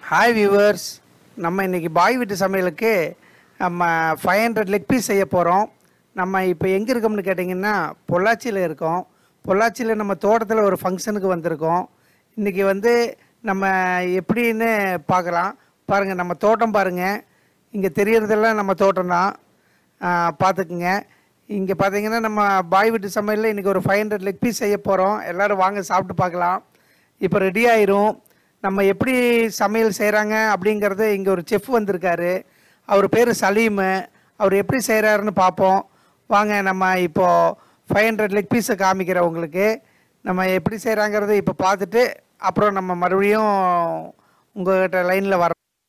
hi viewers நம்ம இன்னைக்கு பாய் வீட்டு சமையலுக்கு நம்ம ஃபைவ் ஹண்ட்ரட் லெக் பீஸ் செய்ய போகிறோம் நம்ம இப்போ எங்கே இருக்கோம்னு கேட்டிங்கன்னா பொள்ளாச்சியில் இருக்கோம் பொள்ளாச்சியில் நம்ம தோட்டத்தில் ஒரு ஃபங்க்ஷனுக்கு வந்திருக்கோம் இன்றைக்கி வந்து நம்ம எப்படின்னு பார்க்கலாம் பாருங்கள் நம்ம தோட்டம் பாருங்கள் இங்கே தெரியறதெல்லாம் நம்ம தோட்டம் தான் பார்த்துக்குங்க இங்கே பார்த்தீங்கன்னா நம்ம பாய் வீட்டு சமையலில் இன்றைக்கி ஒரு ஃபைவ் ஹண்ட்ரட் லெக் பீஸ் செய்ய போகிறோம் எல்லோரும் வாங்க சாப்பிட்டு பார்க்கலாம் இப்போ ரெடி ஆயிரும் நம்ம எப்படி சமையல் செய்கிறாங்க அப்படிங்கிறது இங்கே ஒரு செஃப் வந்திருக்காரு அவர் பேர் சலீமு அவர் எப்படி செய்கிறாருன்னு பார்ப்போம் வாங்க நம்ம இப்போது ஃபைவ் ஹண்ட்ரட் லெக் பீஸை காமிக்கிறேன் உங்களுக்கு நம்ம எப்படி செய்கிறாங்கிறத இப்போ பார்த்துட்டு அப்புறம் நம்ம மறுபடியும் உங்கள்கிட்ட லைனில் வர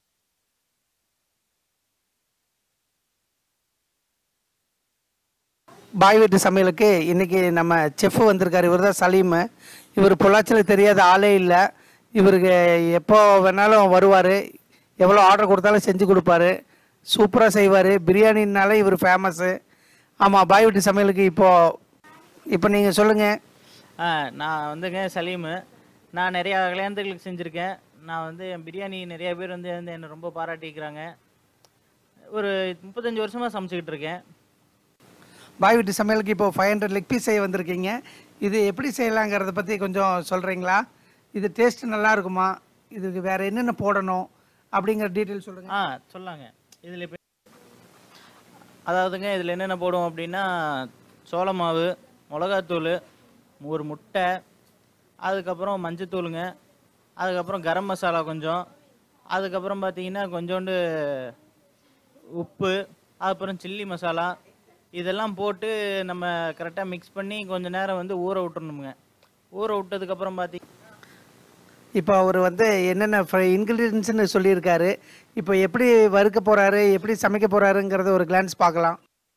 பாய் வீட்டு சமையலுக்கு இன்றைக்கி நம்ம செஃப் வந்திருக்காரு இவர் தான் சலீமு இவர் பொள்ளாச்சியில் தெரியாத ஆளே இல்லை இவருக்கு எப்போ வேணாலும் வருவார் எவ்வளோ ஆர்டர் கொடுத்தாலும் செஞ்சு கொடுப்பாரு சூப்பராக செய்வார் பிரியாணினாலே இவர் ஃபேமஸ்ஸு ஆமாம் பாய் வீட்டு சமையலுக்கு இப்போது இப்போ நீங்கள் சொல்லுங்கள் ஆ நான் வந்துங்க சலீமு நான் நிறையா கல்யாணத்துகளுக்கு செஞ்சுருக்கேன் நான் வந்து என் பிரியாணி நிறைய பேர் வந்து வந்து என்னை ரொம்ப பாராட்டிக்கிறாங்க ஒரு முப்பத்தஞ்சு வருஷமாக சமைச்சிக்கிட்டு இருக்கேன் பாய் வீட்டு சமையலுக்கு இப்போ ஃபைவ் ஹண்ட்ரட் லெக் பீஸ் செய்ய வந்திருக்கீங்க இது எப்படி செய்யலாங்கிறத பற்றி கொஞ்சம் சொல்கிறீங்களா இது டேஸ்ட் நல்லா இருக்குமா இதுக்கு வேறு என்னென்ன போடணும் அப்படிங்கிற டீட்டெயில் சொல்லுங்கள் ஆ சொல்லாங்க இதில் இப்போ அதாவதுங்க இதில் என்னென்ன போடுவோம் அப்படின்னா சோள மாவு மிளகாத்தூள் ஒரு முட்டை அதுக்கப்புறம் மஞ்சத்தூளுங்க அதுக்கப்புறம் கரம் மசாலா கொஞ்சம் அதுக்கப்புறம் பார்த்தீங்கன்னா கொஞ்சோண்டு உப்பு அப்புறம் சில்லி மசாலா இதெல்லாம் போட்டு நம்ம கரெக்டாக மிக்ஸ் பண்ணி கொஞ்ச நேரம் வந்து ஊற விட்டுறணுங்க ஊற விட்டதுக்கப்புறம் பார்த்தீங்க இப்போ அவர் வந்து என்னென்ன இன்க்ரீடியன்ஸ்னு சொல்லியிருக்காரு இப்போ எப்படி வறுக்க போகிறாரு எப்படி சமைக்க போகிறாருங்கிறத ஒரு கிளான்ஸ் பார்க்கலாம்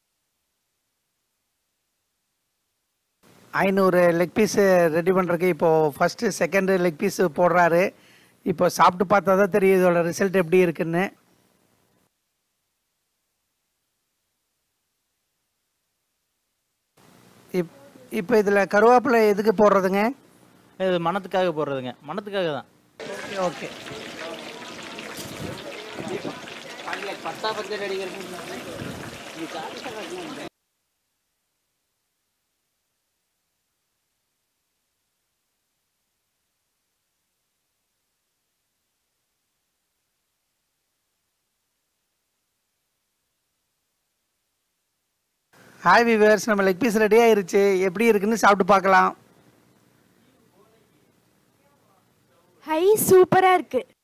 ஐநூறு லெக் பீஸு ரெடி பண்ணுறதுக்கு இப்போது ஃபஸ்ட்டு செகண்டு லெக் பீஸு போடுறாரு இப்போ சாப்பிட்டு பார்த்தா தான் தெரியும் இதோட ரிசல்ட் எப்படி இருக்குன்னு இப் இப்போ இதில் கருவேப்பிலை எதுக்கு போடுறதுங்க இது மணத்துக்காக போடுறதுங்க மணத்துக்காக தான் ஓகே ஹாய் விவர்ஸ் நம்ம லெக் பீஸ் ரெடி ஆயிருச்சு எப்படி இருக்குன்னு சாப்பிட்டு பார்க்கலாம் ஹை சூப்பராக இருக்குது